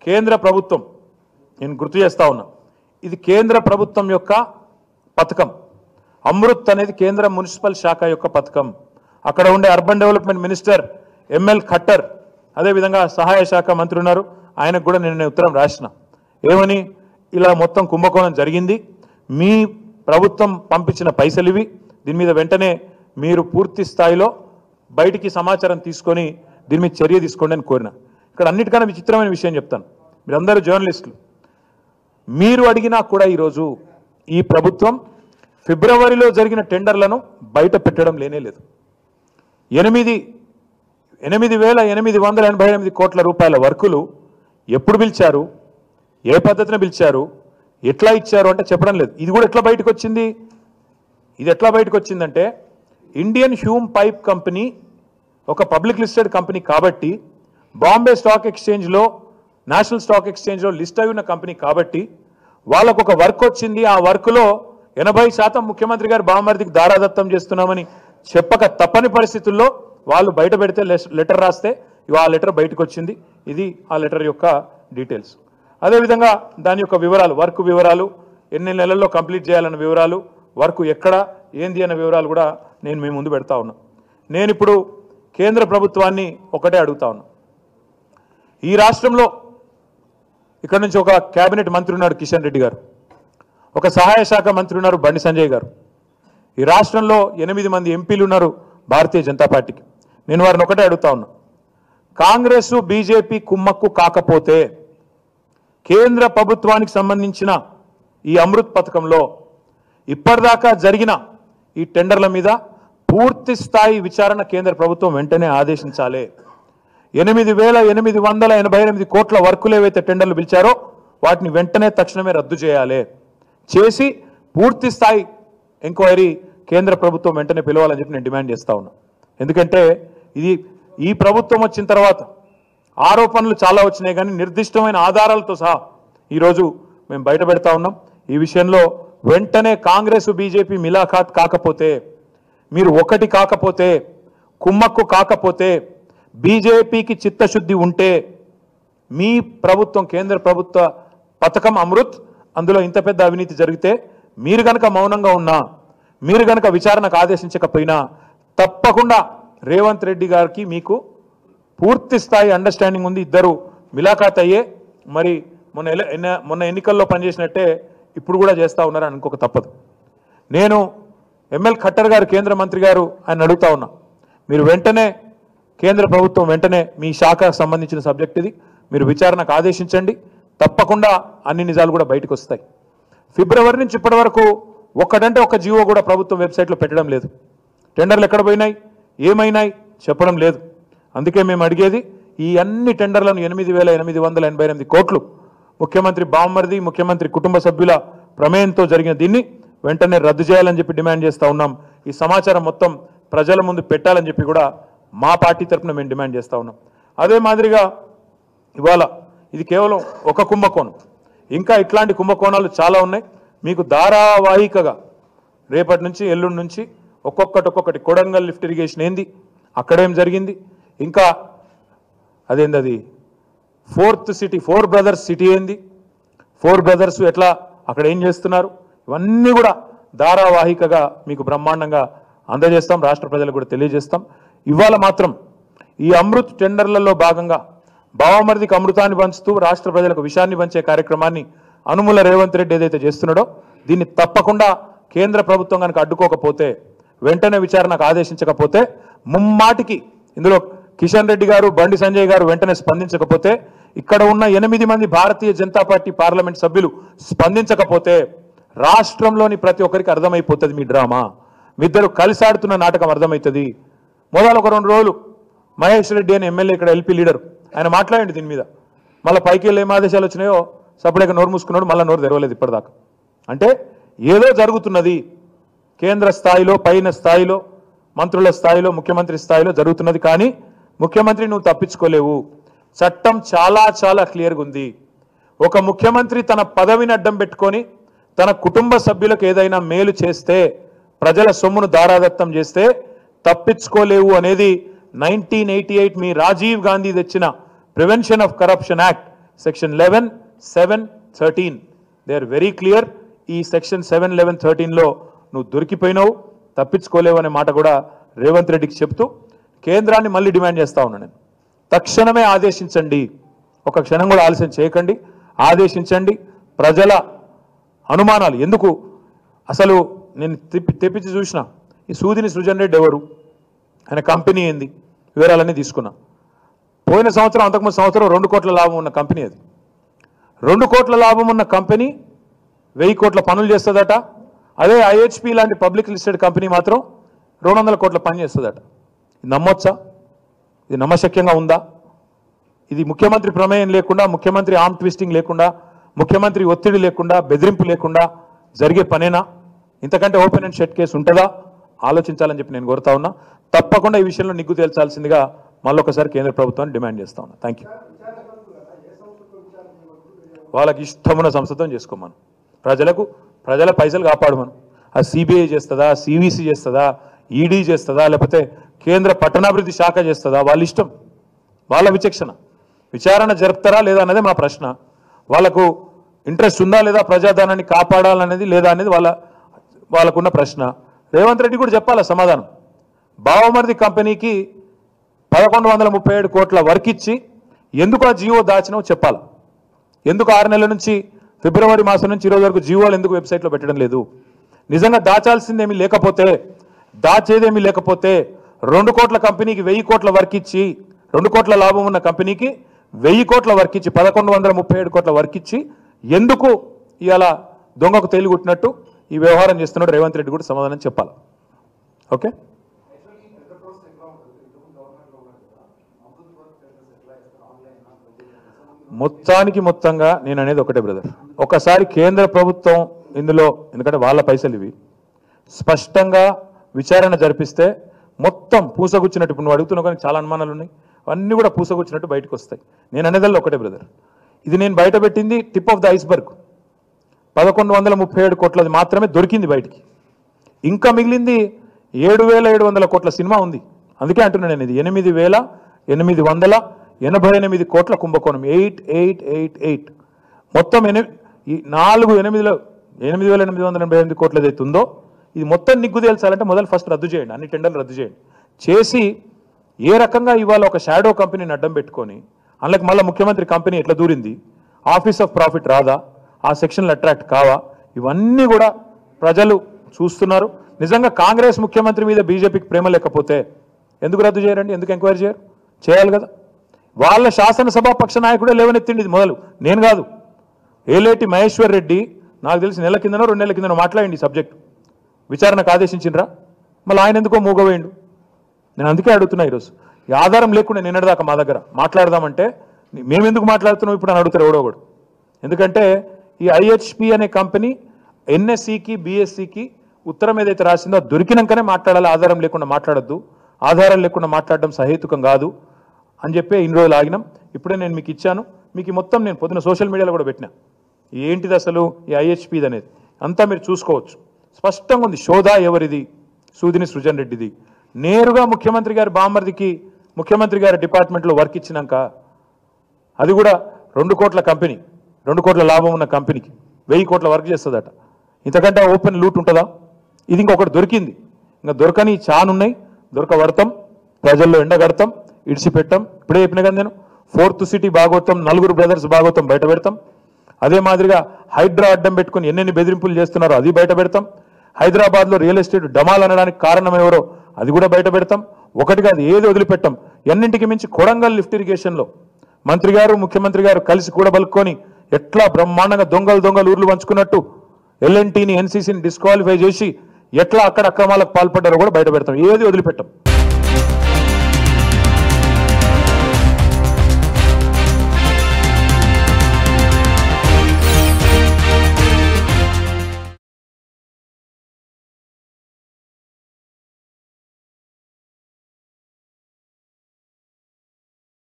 కేంద్ర ప్రభుత్వం నేను గుర్తు చేస్తా ఉన్నా ఇది కేంద్ర ప్రభుత్వం యొక్క పథకం అమృత్ అనేది కేంద్ర మున్సిపల్ శాఖ యొక్క పథకం అక్కడ ఉండే urban development minister ML Khattar అదేవిధంగా సహాయ శాఖ మంత్రి ఉన్నారు ఆయనకు కూడా నేను ఉత్తరం రాసిన ఏమని ఇలా మొత్తం కుంభకోణం జరిగింది మీ ప్రభుత్వం పంపించిన పైసలు ఇవి దీని మీద వెంటనే మీరు పూర్తి స్థాయిలో బయటికి సమాచారం తీసుకొని దీని మీద చర్య తీసుకోండి అని కోరిన ఇక్కడ అన్నిటికన్నా విచిత్రమైన విషయం చెప్తాను మీరందరూ జర్నలిస్టులు మీరు అడిగినా కూడా ఈరోజు ఈ ప్రభుత్వం ఫిబ్రవరిలో జరిగిన టెండర్లను బయట పెట్టడం లేనే లేదు ఎనిమిది ఎనిమిది వేల ఎనిమిది వందల ఎనభై ఎనిమిది కోట్ల రూపాయల వర్కులు ఎప్పుడు పిలిచారు ఏ పద్ధతిన పిలిచారు ఎట్లా ఇచ్చారు అంటే చెప్పడం లేదు ఇది కూడా ఎట్లా బయటకు వచ్చింది ఇది ఎట్లా బయటకు వచ్చిందంటే ఇండియన్ హ్యూమ్ పైప్ కంపెనీ ఒక పబ్లిక్ లిస్టెడ్ కంపెనీ కాబట్టి బాంబే స్టాక్ ఎక్స్చేంజ్లో నేషనల్ స్టాక్ ఎక్స్చేంజ్లో లిస్ట్ అయి ఉన్న కంపెనీ కాబట్టి వాళ్ళకు ఒక వర్క్ వచ్చింది ఆ వర్క్లో ఎనభై శాతం ముఖ్యమంత్రి గారు బామర్దికి దారాదత్తం చేస్తున్నామని చెప్పక తప్పని పరిస్థితుల్లో వాళ్ళు బయట పెడితే లెటర్ రాస్తే ఇవి ఆ లెటర్ బయటకు వచ్చింది ఇది ఆ లెటర్ యొక్క డీటెయిల్స్ అదేవిధంగా దాని యొక్క వివరాలు వర్క్ వివరాలు ఎన్ని నెలల్లో కంప్లీట్ చేయాలన్న వివరాలు వర్క్ ఎక్కడ ఏంది అన్న వివరాలు కూడా నేను మీ ముందు పెడతా ఉన్నా నేను ఇప్పుడు కేంద్ర ప్రభుత్వాన్ని ఒకటే అడుగుతా ఉన్నా ఈ రాష్ట్రంలో ఇక్కడ నుంచి ఒక కేబినెట్ మంత్రి ఉన్నాడు కిషన్ రెడ్డి గారు ఒక సహాయ శాఖ మంత్రి ఉన్నారు బండి సంజయ్ గారు ఈ రాష్ట్రంలో ఎనిమిది మంది ఎంపీలు ఉన్నారు భారతీయ జనతా పార్టీకి నేను వారిని ఒకటే అడుగుతా ఉన్నా కాంగ్రెస్ బీజేపీ కుమ్మక్కు కాకపోతే కేంద్ర ప్రభుత్వానికి సంబంధించిన ఈ అమృత్ పథకంలో ఇప్పటిదాకా జరిగిన ఈ టెండర్ల మీద పూర్తి స్థాయి విచారణ కేంద్ర ప్రభుత్వం వెంటనే ఆదేశించాలి ఎనిమిది వేల ఎనిమిది వందల ఎనభై ఎనిమిది కోట్ల వర్కులు ఏవైతే టెండర్లు పిలిచారో వాటిని వెంటనే తక్షణమే రద్దు చేయాలి చేసి పూర్తి స్థాయి ఎంక్వైరీ కేంద్ర ప్రభుత్వం వెంటనే పిలవాలని చెప్పి నేను డిమాండ్ చేస్తా ఉన్నా ఎందుకంటే ఇది ఈ ప్రభుత్వం వచ్చిన తర్వాత ఆరోపణలు చాలా వచ్చినాయి కానీ నిర్దిష్టమైన ఆధారాలతో సహా ఈరోజు మేము బయట పెడతా ఉన్నాం ఈ విషయంలో వెంటనే కాంగ్రెస్ బీజేపీ మిలాఖాత్ కాకపోతే మీరు ఒకటి కాకపోతే కుమ్మక్కు కాకపోతే బీజేపీకి చిత్తశుద్ధి ఉంటే మీ ప్రభుత్వం కేంద్ర ప్రభుత్వ పథకం అమృత్ అందులో ఇంత పెద్ద అవినీతి జరిగితే మీరు గనక మౌనంగా ఉన్నా మీరు గనక విచారణకు ఆదేశించకపోయినా తప్పకుండా రేవంత్ రెడ్డి గారికి మీకు పూర్తి స్థాయి అండర్స్టాండింగ్ ఉంది ఇద్దరు మిలాఖాత్ అయ్యే మరి మొన్న ఎల- ఎన్న- మొన్న ఎన్నికల్లో పనిచేసినట్టే ఇప్పుడు కూడా చేస్తా ఉన్నారని అనుకోక తప్పదు నేను ఎంఎల్ ఖట్టర్ గారు కేంద్ర మంత్రి గారు ఆయన అడుగుతా ఉన్నా మీరు వెంటనే కేంద్ర ప్రభుత్వం వెంటనే మీ శాఖకు సంబంధించిన సబ్జెక్ట్ ఇది మీరు విచారణకు ఆదేశించండి తప్పకుండా అన్ని నిజాలు కూడా బయటకు వస్తాయి ఫిబ్రవరి నుంచి ఇప్పటి వరకు ఒక్కడంటే ఒక జీవో కూడా ప్రభుత్వం వెబ్సైట్లో పెట్టడం లేదు టెండర్లు ఎక్కడ పోయినాయి ఏమైనాయి చెప్పడం లేదు అందుకే మేము అడిగేది ఈ అన్ని టెండర్లను ఎనిమిది వేల ఎనిమిది వందల ఎనభై ఎనిమిది కోట్లు ముఖ్యమంత్రి బామ్మర్ది ముఖ్యమంత్రి కుటుంబ సభ్యుల ప్రమేయంతో జరిగిన దీన్ని వెంటనే రద్దు చేయాలని చెప్పి డిమాండ్ చేస్తా ఉన్నాం ఈ సమాచారం మొత్తం ప్రజల ముందు పెట్టాలని చెప్పి కూడా మా పార్టీ తరఫున మేము డిమాండ్ చేస్తా ఉన్నాం అదే మాదిరిగా ఇవాళ ఇది కేవలం ఒక కుంభకోణం ఇంకా ఇట్లాంటి కుంభకోణాలు చాలా ఉన్నాయి మీకు ధారావాహికగా రేపటి నుంచి ఎల్లుండి నుంచి ఒక్కొక్కటి ఒక్కొక్కటి కొడంగల్ లిఫ్ట్ ఇరిగేషన్ ఏంది అక్కడేం జరిగింది ఇంకా అదేంది అది fourth city four brothers city ఏంది ఫోర్ బ్రదర్స్ ఎట్లా అక్కడ ఏం చేస్తున్నారు ఇవన్నీ కూడా ధారావాహికగా మీకు బ్రహ్మాండంగా అందజేస్తాం రాష్ట్ర ప్రజలకు కూడా తెలియజేస్తాం ఇవాళ మాత్రం ఈ అమృత్ టెండర్లలో భాగంగా బావమరిదికి అమృతాన్ని పంచుతూ రాష్ట్ర ప్రజలకు విషయాన్ని పంచే కార్యక్రమాన్ని అనుముల రేవంత్ రెడ్డి ఏదైతే చేస్తున్నాడో దీన్ని తప్పకుండా కేంద్ర ప్రభుత్వం కనుక అడ్డుకోకపోతే వెంటనే విచారణకు ఆదేశించకపోతే ముమ్మాటికి ఇందులో కిషన్ రెడ్డి గారు బండి సంజయ్ గారు వెంటనే స్పందించకపోతే ఇక్కడ ఉన్న ఎనిమిది మంది భారతీయ జనతా పార్టీ పార్లమెంట్ సభ్యులు స్పందించకపోతే రాష్ట్రంలోని ప్రతి ఒక్కరికి అర్థమైపోతుంది మీ డ్రామా మీ ఇద్దరు కలిసి ఆడుతున్న నాటకం అర్థమవుతుంది మొదలు ఒక రెండు రోజులు మహేష్ రెడ్డి అని ఎమ్మెల్యే ఇక్కడ ఎల్పీ లీడర్ ఆయన మాట్లాడండి దీని మీద మళ్ళీ పైకి వెళ్ళి ఏం ఆదేశాలు వచ్చినాయో సపరేట్గా నోరు మూసుకున్నాడు మళ్ళీ నోరు తెరవలేదు ఇప్పటిదాకా అంటే ఏదో జరుగుతున్నది కేంద్ర స్థాయిలో పైన స్థాయిలో మంత్రుల స్థాయిలో ముఖ్యమంత్రి స్థాయిలో జరుగుతున్నది కానీ ముఖ్యమంత్రి నువ్వు తప్పించుకోలేవు చట్టం చాలా చాలా క్లియర్గా ఉంది ఒక ముఖ్యమంత్రి తన పదవిని అడ్డం పెట్టుకొని తన కుటుంబ సభ్యులకు ఏదైనా మేలు చేస్తే ప్రజల సొమ్మును దారాదత్తం చేస్తే తప్పించుకోలేవు అనేది నైన్టీన్ ఎయిటీ ఎయిట్ మీ రాజీవ్ గాంధీ తెచ్చిన prevention of corruption act section eleven seven thirteen they are very clear ఈ సెక్షన్ సెవెన్ లెవెన్ థర్టీన్లో నువ్వు దొరికిపోయినావు తప్పించుకోలేవు అనే మాట కూడా రేవంత్ రెడ్డికి చెప్తూ కేంద్రాన్ని మళ్ళీ డిమాండ్ చేస్తా ఉన్నాను నేను తక్షణమే ఆదేశించండి ఒక క్షణం కూడా ఆలస్యం చేయకండి ఆదేశించండి ప్రజల అనుమానాలు ఎందుకు అసలు నేను తెప్పి తెప్పించి చూసిన ఈ సూదిని సృజన్ రెడ్డి ఎవరు ఆయన కంపెనీ ఏంది వివరాలన్నీ తీసుకున్నా పోయిన సంవత్సరం అంతకుముందు సంవత్సరం రెండు కోట్ల లాభం ఉన్న కంపెనీ అది రెండు కోట్ల లాభం ఉన్న కంపెనీ వెయ్యి కోట్ల పనులు చేస్తుందట అదే ఐహెచ్పి లాంటి పబ్లిక్ లిస్టెడ్ కంపెనీ మాత్రం రెండు వందల కోట్ల పని చేస్తుందట ఇది నమ్మొచ్చా ఇది నమ్మశక్యంగా ఉందా ఇది ముఖ్యమంత్రి ప్రమేయం లేకుండా ముఖ్యమంత్రి ఆర్మ్ ట్విస్టింగ్ లేకుండా ముఖ్యమంత్రి ఒత్తిడి లేకుండా బెదిరింపు లేకుండా జరిగే పనేనా ఇంతకంటే ఓపెన్ అండ్ షెట్ కేసు ఉంటుందా ఆలోచించాలని చెప్పి నేను కోరుతా ఉన్నా తప్పకుండా ఈ విషయంలో నిగ్గు తేల్చాల్సిందిగా మళ్ళొకసారి కేంద్ర ప్రభుత్వాన్ని డిమాండ్ చేస్తా ఉన్నా థ్యాంక్ యూ వాళ్ళకి ఇష్టమున్న సంస్థతో చేసుకోమను ప్రజలకు ప్రజల పైసలు కాపాడమను ఆ సిబిఐ చేస్తుందా సివిసి చేస్తుందా ఈడీ చేస్తుందా లేకపోతే కేంద్ర పట్టణాభివృద్ధి శాఖ చేస్తుందా వాళ్ళ ఇష్టం వాళ్ళ విచక్షణ విచారణ జరుపుతారా లేదా అన్నదే మా ప్రశ్న వాళ్ళకు ఇంట్రెస్ట్ ఉందా లేదా ప్రజాధనాన్ని కాపాడాలనేది లేదా అనేది వాళ్ళ వాళ్ళకున్న ప్రశ్న రేవంత్ రెడ్డి కూడా చెప్పాలా సమాధానం బావమరిది కంపెనీకి పదకొండు వందల ముప్పై ఏడు కోట్ల వర్క్ ఇచ్చి ఎందుకు ఆ జియో దాచినో చెప్పాలా ఎందుకు ఆరు నెలల నుంచి ఫిబ్రవరి మాసం నుంచి ఈరోజు వరకు జియోలు ఎందుకు వెబ్సైట్లో పెట్టడం లేదు నిజంగా దాచాల్సిందేమీ లేకపోతే దాచేదేమీ లేకపోతే రెండు కోట్ల కంపెనీకి వెయ్యి కోట్ల వర్క్ ఇచ్చి రెండు కోట్ల లాభం ఉన్న కంపెనీకి వెయ్యి కోట్ల వర్క్ ఇచ్చి పదకొండు వందల ముప్పై ఏడు కోట్ల వర్క్ ఇచ్చి ఎందుకు ఇవాళ దొంగకు తేలిగుట్టినట్టు ఈ వ్యవహారం చేస్తున్నాడు రేవంత్ రెడ్డి కూడా సమాధానం చెప్పాలి ఓకే మొత్తానికి మొత్తంగా నేను అనేది ఒకటే బ్రదర్ ఒకసారి కేంద్ర ప్రభుత్వం ఇందులో ఎందుకంటే వాళ్ళ పైసలు ఇవి స్పష్టంగా విచారణ జరిపిస్తే మొత్తం పూసగుచ్చినట్టు ఇప్పుడు నువ్వు అడుగుతున్నావు కానీ చాలా అనుమానాలు ఉన్నాయి అన్నీ కూడా పూసగుచ్చినట్టు బయటకు వస్తాయి నేను అనేదల్లో ఒకటే బ్రదర్ ఇది నేను బయట పెట్టింది టిప్ ఆఫ్ ద ఐస్బర్గ్ పదకొండు వందల ముప్పై ఏడు కోట్లది మాత్రమే దొరికింది బయటికి ఇంకా మిగిలింది ఏడు వేల ఏడు వందల కోట్ల సినిమా ఉంది అందుకే అంటున్నాను నేను ఇది ఎనిమిది వేల ఎనిమిది వందల ఎనభై ఎనిమిది కోట్ల కుంభకోణం ఎయిట్ ఎయిట్ ఎయిట్ ఎయిట్ మొత్తం ఎనిమిది ఈ నాలుగు ఎనిమిదిలో ఎనిమిది వేల ఎనిమిది వందల ఎనభై ఎనిమిది కోట్లు ఏదైతే ఉందో ఇది మొత్తం నిగ్గు తేల్చాలంటే మొదలు ఫస్ట్ రద్దు చేయండి అన్ని టెండర్లు రద్దు చేయండి చేసి ఏ రకంగా ఇవాళ ఒక షాడో కంపెనీని అడ్డం పెట్టుకొని అందులోకి మళ్ళీ ముఖ్యమంత్రి కంపెనీ ఎట్లా దూరింది ఆఫీస్ ఆఫ్ ప్రాఫిట్ రాదా ఆ సెక్షన్లు అట్రాక్ట్ కావా ఇవన్నీ కూడా ప్రజలు చూస్తున్నారు నిజంగా కాంగ్రెస్ ముఖ్యమంత్రి మీద బీజేపీకి ప్రేమ లేకపోతే ఎందుకు రద్దు చేయరండి ఎందుకు ఎంక్వైరీ చేయరు చేయాలి కదా వాళ్ళ శాసనసభ పక్ష నాయకుడే లేవనెత్తిండి ఇది మొదలు నేను కాదు ఏలేటి మహేశ్వర్ రెడ్డి నాకు తెలిసి నెల కిందనో రెండు నెలల కిందనో మాట్లాడండి ఈ సబ్జెక్ట్ విచారణకు ఆదేశించిండ్రా మళ్ళీ ఆయన ఎందుకో మూగవేయండు నేను అందుకే అడుగుతున్నా ఈరోజు ఈ ఆధారం లేకుండా నిన్నటిదాకా మా దగ్గర మాట్లాడదామంటే మేము ఎందుకు మాట్లాడుతున్నాం ఇప్పుడు అని అడుగుతారు ఎవడో ఒకడు ఎందుకంటే ఈ ఐహెచ్పి అనే కంపెనీ ఎన్ఎస్సికి బిఎస్సికి ఉత్తరం ఏదైతే రాసిందో అది దొరికినాకనే మాట్లాడాలి ఆధారం లేకుండా మాట్లాడొద్దు ఆధారం లేకుండా మాట్లాడడం సహేతుకం కాదు అని చెప్పి ఇన్ని రోజులు ఆగినాం ఇప్పుడే నేను మీకు ఇచ్చాను మీకు ఈ మొత్తం నేను పొద్దున సోషల్ మీడియాలో కూడా పెట్టినా ఏంటిది అసలు ఈ ఐహెచ్పిది అనేది అంతా మీరు చూసుకోవచ్చు స్పష్టంగా ఉంది శోధ ఎవరిది సూదిని సృజన్ రెడ్డిది నేరుగా ముఖ్యమంత్రి గారి బామ్మర్దికి ముఖ్యమంత్రి గారి డిపార్ట్మెంట్లో వర్క్ ఇచ్చినాక అది కూడా రెండు కోట్ల కంపెనీ రెండు కోట్ల లాభం ఉన్న కంపెనీకి వెయ్యి కోట్ల వర్క్ చేస్తుందట ఇంతకంటే ఓపెన్ లూట్ ఉంటుందా ఇది ఇంకొకటి దొరికింది ఇంకా దొరకని చానున్నాయి దొరకబడతాం ప్రజల్లో ఎండగడతాం ఇడిచిపెట్టాం ఇప్పుడే చెప్పిన కదా నేను ఫోర్త్ సిటీ భాగవతం నలుగురు బ్రదర్స్ భాగవతం బయట పెడతాం అదే మాదిరిగా హైడ్రా అడ్డం పెట్టుకుని ఎన్నెన్ని బెదిరింపులు చేస్తున్నారో అది బయట పెడతాం హైదరాబాద్లో రియల్ ఎస్టేట్ డమాల్ అనడానికి కారణం ఎవరో అది కూడా బయట పెడతాం ఒకటిగా అది ఏది వదిలిపెట్టాం ఎన్నింటికి మించి కొడంగల్ లిఫ్ట్ ఇరిగేషన్లో మంత్రి గారు ముఖ్యమంత్రి గారు కలిసి కూడా బలుక్కొని ఎట్లా బ్రహ్మాండంగా దొంగలు దొంగలు ఊర్లు పంచుకున్నట్టు ఎల్ఎన్టీని ఎన్సీసీని డిస్క్వాలిఫై చేసి ఎట్లా అక్కడ అక్రమాలకు పాల్పడ్డారో కూడా బయట పెడతాం ఏది వదిలిపెట్టాం